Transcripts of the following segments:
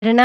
കരുണാ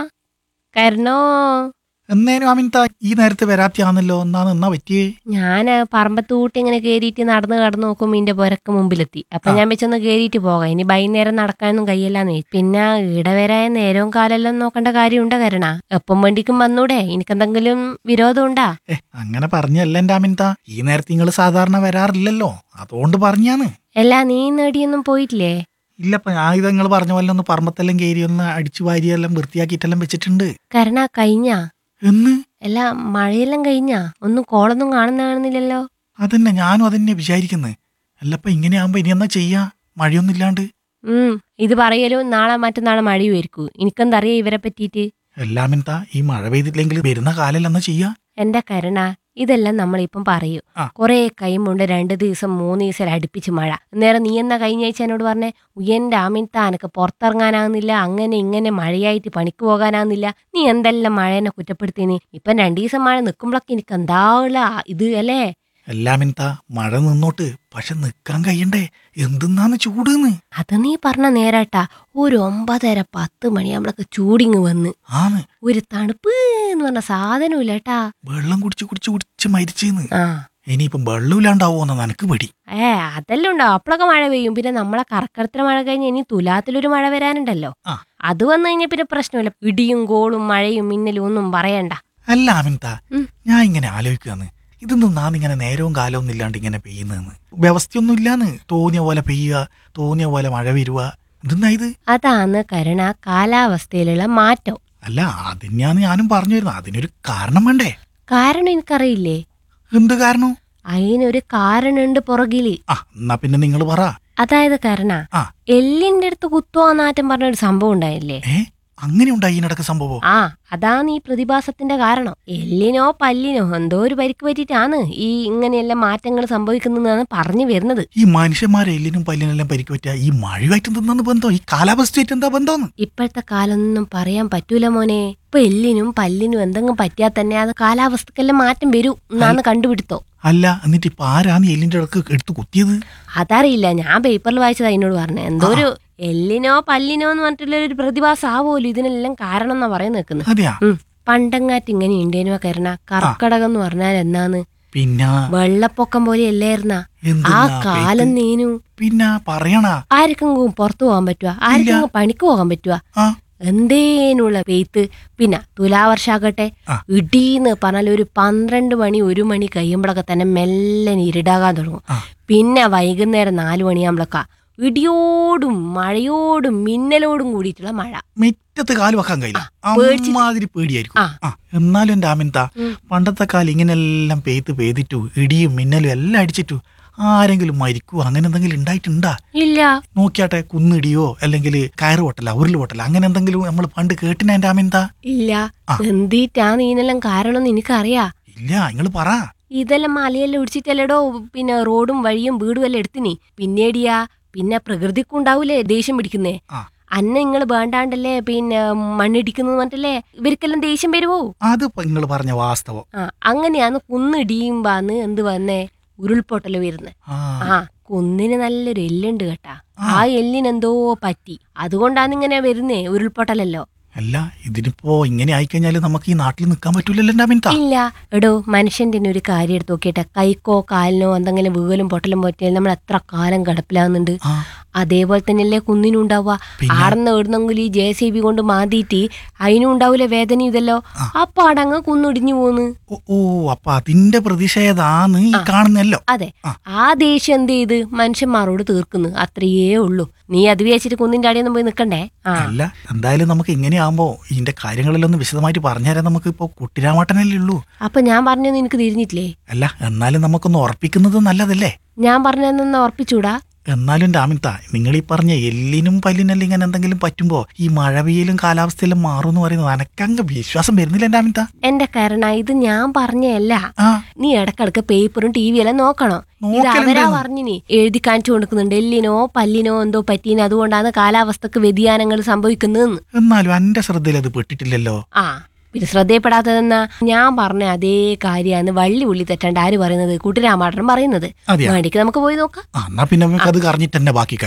കരുണോ എന്നേനും അമിൻത ഈ നേരത്തെ വരാത്തിയാന്നല്ലോ എന്നാണ് എന്നാ പറ്റിയേ ഞാന് പറമ്പത്തൂട്ട് ഇങ്ങനെ കേറിയിട്ട് നടന്ന് കടന്നു നോക്കുമ്പോ ഇന്റെ പുരക്ക് മുമ്പിലെത്തി അപ്പൊ ആ. ഞാൻ വെച്ചൊന്ന് കേറിയിട്ട് പോകാം ഇനി വൈകുന്നേരം നടക്കാനൊന്നും കയ്യല്ലാന്ന് വെച്ചു. പിന്നെ ഈടെ വരായ നേരവും കാലെല്ലാം നോക്കേണ്ട കാര്യമുണ്ടോ കരുണ എപ്പം വണ്ടിക്കും വന്നൂടെ എനിക്കെന്തെങ്കിലും വിരോധം ഉണ്ടാ ഏ അങ്ങനെ പറഞ്ഞല്ല എന്റെ അമിൻത ഈ നേരത്തെ നിങ്ങൾ സാധാരണ വരാറില്ലല്ലോ അതുകൊണ്ട് പറഞ്ഞാന്ന് എല്ലാ നീ നേടിയൊന്നും പോയിട്ടില്ലേ ഇല്ലപ്പ ഞാൻ ഇത് നിങ്ങൾ പറഞ്ഞ പോലെ ഒന്ന് പറമ്പത്തെല്ലാം കയറി ഒന്ന് അടിച്ചു വാരിയെല്ലാം വൃത്തിയാക്കിയിട്ടെല്ലാം വെച്ചിട്ടുണ്ട് കരുണ കഴിഞ്ഞാ എന്ന് അല്ല മഴയെല്ലാം കഴിഞ്ഞാ ഒന്നും കോളൊന്നും കാണുന്ന കാണുന്നില്ലല്ലോ അതന്നെ ഞാനും അതന്നെ വിചാരിക്കുന്നത് അല്ലപ്പ ഇങ്ങനെ ആകുമ്പോ ഇനി എന്നാ ചെയ്യാ മഴയൊന്നും ഇല്ലാണ്ട് ഉം ഇത് പറയലും നാളെ മറ്റന്നാളെ മഴയുമായിരിക്കും എനിക്കെന്തറിയാം ഇവരെ പറ്റിയിട്ട് എല്ലാമിൻത ഈ മഴ പെയ്തിട്ടില്ലെങ്കിൽ വരുന്ന കാലം എന്നാ ചെയ്യാ എന്റെ കരുണ ഇതെല്ലാം നമ്മളിപ്പം പറയൂ ആ. കുറെ കൈമുണ്ട് രണ്ട് ദിവസം മൂന്ന് ദിവസം അടുപ്പിച്ച് മഴ നേരം നീ എന്നാ കഴിഞ്ഞ ആഴ്ച എന്നോട് പറഞ്ഞേ ഉയ്യന്റെ ആമിൻത എനക്ക് പുറത്തിറങ്ങാനാകുന്നില്ല അങ്ങനെ ഇങ്ങനെ മഴയായിട്ട് പണിക്ക് പോകാനാകുന്നില്ല നീ എന്തെല്ലാം മഴേനെ കുറ്റപ്പെടുത്തിന് ഇപ്പം രണ്ടു ദിവസം മഴ നിൽക്കുമ്പോഴൊക്കെ എനിക്ക് എന്താവില്ല ഇത് അല്ലേ എല്ലാമിൻത മഴ നിന്നോട്ട് പക്ഷെ നിക്കാൻ കഴിയണ്ടേ എന്തെന്നാന്ന് ചൂടുന്ന് അത് നീ പറഞ്ഞ നേരാട്ടാ ഒരു ഒമ്പതര പത്ത് മണിയാകുമ്പോഴൊക്കെ ചൂടിങ് വന്ന് ആന്ന് ഒരു തണുപ്പ് എന്ന് പറഞ്ഞ സാധനമില്ല കേട്ടാ വെള്ളം കുടിച്ച് കുടിച്ച് കുടിച്ച് മരിച്ചേന്ന് ആ ഇനിയിപ്പം വെള്ളമില്ലാണ്ടാവോന്ന് നനക്ക് പേടി ഏ അതെല്ലാം ഉണ്ടാവും അപ്പോഴൊക്കെ മഴ പെയ്യും പിന്നെ നമ്മളെ കർക്കിടത്തിലെ മഴ കഴിഞ്ഞ് ഇനി തുലാത്തിലൊരു മഴ വരാനുണ്ടല്ലോ ആ. അത് വന്നു കഴിഞ്ഞാൽ പിന്നെ പ്രശ്നമില്ല ഇടിയും കോളും മഴയും മിന്നലും ഒന്നും പറയണ്ട അല്ല അമിൻത ഉം. ഞാൻ ഇങ്ങനെ ആലോചിക്കാന്ന് ഇതൊന്നും നാം ഇങ്ങനെ നേരവും കാലവും ഇല്ലാണ്ട് ഇങ്ങനെ പെയ്യുന്നതെന്ന് വ്യവസ്ഥയൊന്നും ഇല്ലാന്ന് തോന്നിയ പോലെ പെയ്യുക തോന്നിയ പോലെ മഴ വരുക എന്തെന്നാ ഇത് അതാണ് കരുണ കാലാവസ്ഥയിലുള്ള മാറ്റം അല്ല അതിനെയാണ് ഞാനും പറഞ്ഞു വരുന്നത് അതിനൊരു കാരണം വേണ്ടേ കാരണം എനിക്കറിയില്ലേ എന്ത് കാരണം അതിനൊരു കാരണമുണ്ട് പുറകില് ആ എന്നാ പിന്നെ നിങ്ങൾ പറ അതായത് കരുണ ആ. എല്ലിന്റെ അടുത്ത് കുത്തുവാനാറ്റം പറഞ്ഞൊരു സംഭവം ഉണ്ടായില്ലേ ഏ അങ്ങനെ ഉണ്ടായി ഇതിനിടക്ക് സംഭവം ആ അതാണ് ഈ പ്രതിഭാസത്തിന്റെ കാരണം എല്ലിനോ പല്ലിനോ എന്തോ ഒരു പരിക്ക് പറ്റിയിട്ടാണ് ഈ ഇങ്ങനെയെല്ലാം മാറ്റങ്ങൾ സംഭവിക്കുന്നതെന്നാണ് പറഞ്ഞു വരുന്നത് ഈ മനുഷ്യന്മാരെ എല്ലിനും പല്ലിനെല്ലാം പരിക്ക് പറ്റിയ ഈ മഴയുമായിട്ട് എന്തെന്നാണ് ബന്ധം ഈ കാലാവസ്ഥയായിട്ട് എന്താ ബന്ധം ഇപ്പോഴത്തെ കാലൊന്നും പറയാൻ പറ്റൂല മോനെ ഇപ്പൊ എല്ലിനും പല്ലിനും എന്തെങ്കിലും പറ്റിയാൽ തന്നെ അത് കാലാവസ്ഥക്കെല്ലാം മാറ്റം വരും എന്നാണ് കണ്ടുപിടുത്തോ അല്ല എന്നിട്ട് ഇപ്പൊ ആരാന്ന് എല്ലിന്റെ ഇടക്ക് എടുത്ത് കുത്തിയത് അതറിയില്ല ഞാൻ പേപ്പറിൽ വായിച്ചതാ എന്നോട് പറഞ്ഞത് എന്തോ ഒരു എല്ലിനോ പല്ലിനോ എന്ന് പറഞ്ഞിട്ടുള്ള ഒരു പ്രതിഭാസം ആവുമല്ലോ ഇതിനെല്ലാം കാരണം എന്നാ പറയാൻ നിൽക്കുന്നത് അതെയാ പണ്ടങ്ങാറ്റ് ഇങ്ങനെ ഉണ്ടേനുവാ കരുണ കർക്കടകം എന്ന് പറഞ്ഞാൽ എന്നാന്ന് പിന്നെ വെള്ളപ്പൊക്കം പോലെ അല്ലായിരുന്ന ആ എന്തെന്നാ കാലം പെയ്ത്ത്? നീനു പിന്നെ പറയണ ആർക്കെങ്കിലും പുറത്തു പോകാൻ പറ്റുക ആർക്കെങ്കിലും പണിക്ക് പോകാൻ പറ്റുക ആ എന്തേനുള്ള പെയ്ത്ത് പിന്നെ തുലാവർഷാകട്ടെ ആ. ഇടീന്ന് പറഞ്ഞാൽ ഒരു പന്ത്രണ്ട് മണി ഒരു മണി കഴിയുമ്പോഴൊക്കെ തന്നെ മെല്ലനെ ഇരുടാകാൻ തുടങ്ങും ആ. പിന്നെ വൈകുന്നേരം നാലു മണിയാകുമ്പോഴൊക്കെ ഇടിയോടും മഴയോടും മിന്നലോടും കൂടിയിട്ടുള്ള മഴ മുറ്റത്ത് കാല് വെക്കാൻ കഴിയില്ല പേടിച്ചിട്ട്. അമ്മാതിരി പേടിയായിരിക്കും ആ. ആ എന്നാലും എന്റെ ആമിൻത ഉം. പണ്ടത്തെ കാലം ഇങ്ങനെല്ലാം പെയ്ത്ത് പെയ്തിട്ടു ഇടിയും മിന്നലും എല്ലാം അടിച്ചിട്ടു ആരെങ്കിലും മരിക്കുവോ അങ്ങനെ എന്തെങ്കിലും ഉണ്ടായിട്ടുണ്ടാ ഇല്ല നോക്കിയാട്ടെ കുന്നിടിയോ അല്ലെങ്കിൽ കയറ് പൊട്ടല ഉരുള് പൊട്ടല അങ്ങനെ എന്തെങ്കിലും നമ്മൾ പണ്ട് കേട്ടിന എന്റെ ആമിൻത ഇല്ല ആ. എന്തിട്ടാണ് ഇതിനെല്ലാം കാരണം എന്ന് എനിക്കറിയാ ഇല്ല നിങ്ങൾ പറ ഇതെല്ലാം മലയെല്ലാം ഇടിച്ചിട്ടല്ലേടോ പിന്നെ റോഡും വഴിയും വീടും എല്ലാം എടുത്തിനി പിന്നേടിയാ പിന്നെ പ്രകൃതിക്കും ഉണ്ടാവൂലേ ദേഷ്യം പിടിക്കുന്നേ ആ. അന്ന നിങ്ങൾ വേണ്ടാണ്ടല്ലേ പിന്നെ മണ്ണിടിക്കുന്നത് പറഞ്ഞിട്ടല്ലേ ഇവർക്കെല്ലാം ദേഷ്യം വരുവോ അത് നിങ്ങൾ പറഞ്ഞ വാസ്തവം ആ അങ്ങനെയാണ് കുന്നിടിയുമ്പാന്ന് എന്ത് വന്നേ ഉരുൾപൊട്ടൽ വരുന്നത് ആ ആ കുന്നിന് നല്ലൊരു എല്ലുണ്ട് കേട്ടാ ആ. ആ എല്ലിന് എന്തോ പറ്റി അതുകൊണ്ടാണ് ഇങ്ങനെ വരുന്നേ ഉരുൾപൊട്ടലല്ലോ അല്ല ഇതിനിപ്പോ ഇങ്ങനെ ആയിക്കഴിഞ്ഞാല് നമുക്ക് ഈ നാട്ടിൽ നിൽക്കാൻ പറ്റൂലല്ലോ എന്റെ ആമിൻത ഇല്ല എടോ മനുഷ്യന്റെ തന്നെ ഒരു കാര്യം എടുത്ത് നോക്കിയിട്ട് കൈക്കോ കാലിനോ എന്തെങ്കിലും വീകലും പൊട്ടലും പറ്റിയാൽ നമ്മൾ എത്ര കാലം കിടപ്പിലാകുന്നുണ്ട് ആ അതേപോലെ തന്നെയല്ലേ കുന്നിനും ഉണ്ടാവുക പിന്നെ? ആടുന്ന എവിടുന്നെങ്കിലും ഈ ജെ സി ബി കൊണ്ട് മാന്തിയിട്ട് അതിനും ഉണ്ടാവൂലേ വേദന ഇതല്ലോ ആ. അപ്പൊ അടങ്ങ് കുന്നിടിഞ്ഞു പോന്ന് ഓ ഓ അപ്പൊ അതിന്റെ പ്രതിഷേധാന്ന് ഈ കാണുന്നല്ലോ അതെ ആ. ആ ദേഷ്യം എന്ത് ചെയ്ത് മനുഷ്യന്മാരോട് തീർക്കുന്നു അത്രയേ ഉള്ളൂ നീ അത് വിചാരിച്ചിട്ട് കുന്നിന്റെ അടിയൊന്നും പോയി നിക്കണ്ടേ ആ അല്ല എന്തായാലും നമുക്ക് ഇങ്ങനെയാകുമ്പോ ഇതിന്റെ കാര്യങ്ങളെല്ലാം ഒന്ന് വിശദമായിട്ട് പറഞ്ഞുതരാൻ നമുക്ക് ഇപ്പൊ കുട്ടിരാമട്ടനല്ലേ ഉള്ളൂ അപ്പൊ ഞാൻ പറഞ്ഞൊന്നും എനിക്ക് തിരിഞ്ഞിട്ടില്ലേ അല്ല എന്നാലും നമുക്കൊന്ന് ഉറപ്പിക്കുന്നത് നല്ലതല്ലേ ഞാൻ പറഞ്ഞതെന്ന് ഉറപ്പിച്ചൂടാ എന്നാലും രാമിത്ത നിങ്ങൾ ഈ പറഞ്ഞ എല്ലിനും പല്ലിനെല്ലാം ഇങ്ങനെ എന്തെങ്കിലും പറ്റുമ്പോ ഈ മഴ പെയ്യലും കാലാവസ്ഥയെല്ലാം മാറും എന്ന് പറയുന്നത് അനക്കങ്ങ് വിശ്വാസം വരുന്നില്ല എന്റെ അമിത എന്റെ കരണ ഇത് ഞാൻ പറഞ്ഞല്ല ആ നീ ഇടക്കിടക്ക് പേപ്പറും ടി വിയെല്ലാം നോക്കണം ഇത് നോക്കലുണ്ട്. അവരാ പറഞ്ഞിനി എഴുതി കാണിച്ചു കൊടുക്കുന്നുണ്ട് എല്ലിനോ പല്ലിനോ എന്തോ പറ്റീനോ അതുകൊണ്ടാണ് കാലാവസ്ഥക്ക് വ്യതിയാനങ്ങൾ സംഭവിക്കുന്നതെന്ന് എന്നാലും എന്റെ ശ്രദ്ധയിൽ അത് പെട്ടിട്ടില്ലല്ലോ ആ പിന്നെ ശ്രദ്ധയപ്പെടാത്തതെന്നാ ഞാൻ പറഞ്ഞ അതേ കാര്യമാണ് വള്ളി ഉള്ളി തെറ്റണ്ട ആര് പറയുന്നത് കൂട്ടുരാമാട്ടൻ പറയുന്നത് അതെയാ വേണ്ടിക്ക് നമുക്ക് പോയി നോക്കാം ആ, എന്നാ പിന്നെ നമുക്ക് അത് കറിഞ്ഞിട്ട് തന്നെ ബാക്കി കാര്യം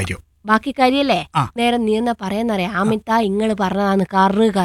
ബാക്കി കാര്യല്ലേ ആ. നേരം നീ എന്നാ പറയാന്നറിയാം ആമിത്ത ഇങ്ങള് പറഞ്ഞതാണ് കറ്